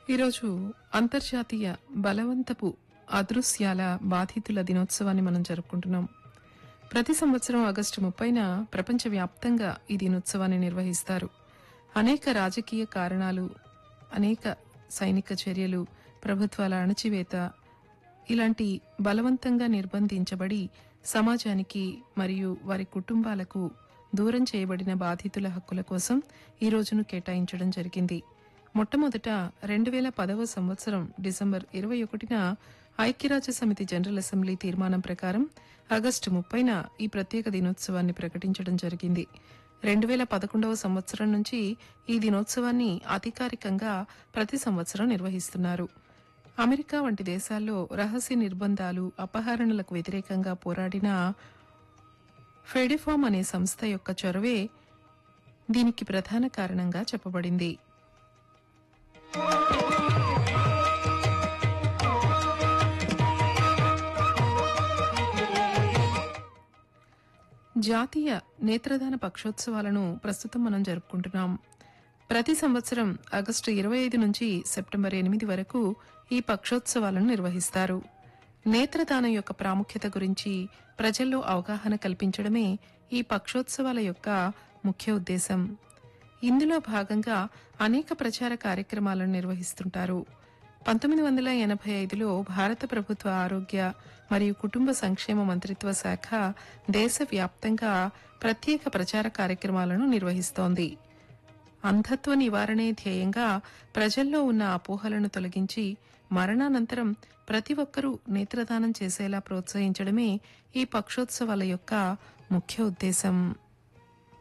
ఈరోజు అంతర్జాతీయ బలవంతపు అదృశ్యాల బాధితుల దినోత్సవాన్ని మనం జరుపుకుంటున్నాం ప్రతి సంవత్సరం ఆగస్టు ముప్పైన ప్రపంచవ్యాప్తంగా ఈ దినోత్సవాన్ని నిర్వహిస్తారు అనేక రాజకీయ కారణాలు అనేక సైనిక చర్యలు ప్రభుత్వాల అణచివేత ఇలాంటి బలవంతంగా నిర్బంధించబడి సమాజానికి మరియు వారి కుటుంబాలకు దూరం చేయబడిన బాధితుల హక్కుల కోసం ఈ రోజును కేటాయించడం జరిగింది మొట్టమొదట రెండు వేల పదవ సంవత్సరం డిసెంబర్ ఇరవై ఒకటిన ఐక్యరాజ్య సమితి జనరల్ అసెంబ్లీ తీర్మానం ప్రకారం ఆగస్టు ముప్పైన ఈ ప్రత్యేక దినోత్సవాన్ని ప్రకటించడం జరిగింది రెండు వేల పదకొండవ సంవత్సరం నుంచి ఈ దినోత్సవాన్ని అధికారికంగా ప్రతి సంవత్సరం నిర్వహిస్తున్నారు అమెరికా వంటి దేశాల్లో రహస్య నిర్బంధాలు అపహరణలకు వ్యతిరేకంగా పోరాడిన ఫెడిఫామ్ అనే సంస్థ యొక్క చొరవే దీనికి ప్రధాన కారణంగా చెప్పబడింది జాతీయ నేత్రదాన పక్షోత్సవాలను ప్రస్తుతం మనం జరుపుకుంటున్నాం ప్రతి సంవత్సరం ఆగస్టు ఇరవై ఐదు నుంచి సెప్టెంబర్ ఎనిమిది వరకు ఈ పక్షోత్సవాలను నిర్వహిస్తారు నేత్రదానం యొక్క ప్రాముఖ్యత గురించి ప్రజల్లో అవగాహన కల్పించడమే ఈ పక్షోత్సవాల యొక్క ముఖ్య ఉద్దేశం ఇందులో భాగంగా అనేక ప్రచార కార్యక్రమాలను నిర్వహిస్తుంటారు పంతొమ్మిది వందల ఎనభై ఐదులో భారత ప్రభుత్వ ఆరోగ్య మరియు కుటుంబ సంక్షేమ మంత్రిత్వ శాఖ దేశవ్యాప్తంగా ప్రత్యేక ప్రచార కార్యక్రమాలను నిర్వహిస్తోంది అంధత్వ నివారణే ధ్యేయంగా ప్రజల్లో ఉన్న అపోహలను తొలగించి మరణానంతరం ప్రతి ఒక్కరూ నేత్రదానం చేసేలా ప్రోత్సహించడమే ఈ పక్షోత్సవాల యొక్క ముఖ్య ఉద్దేశం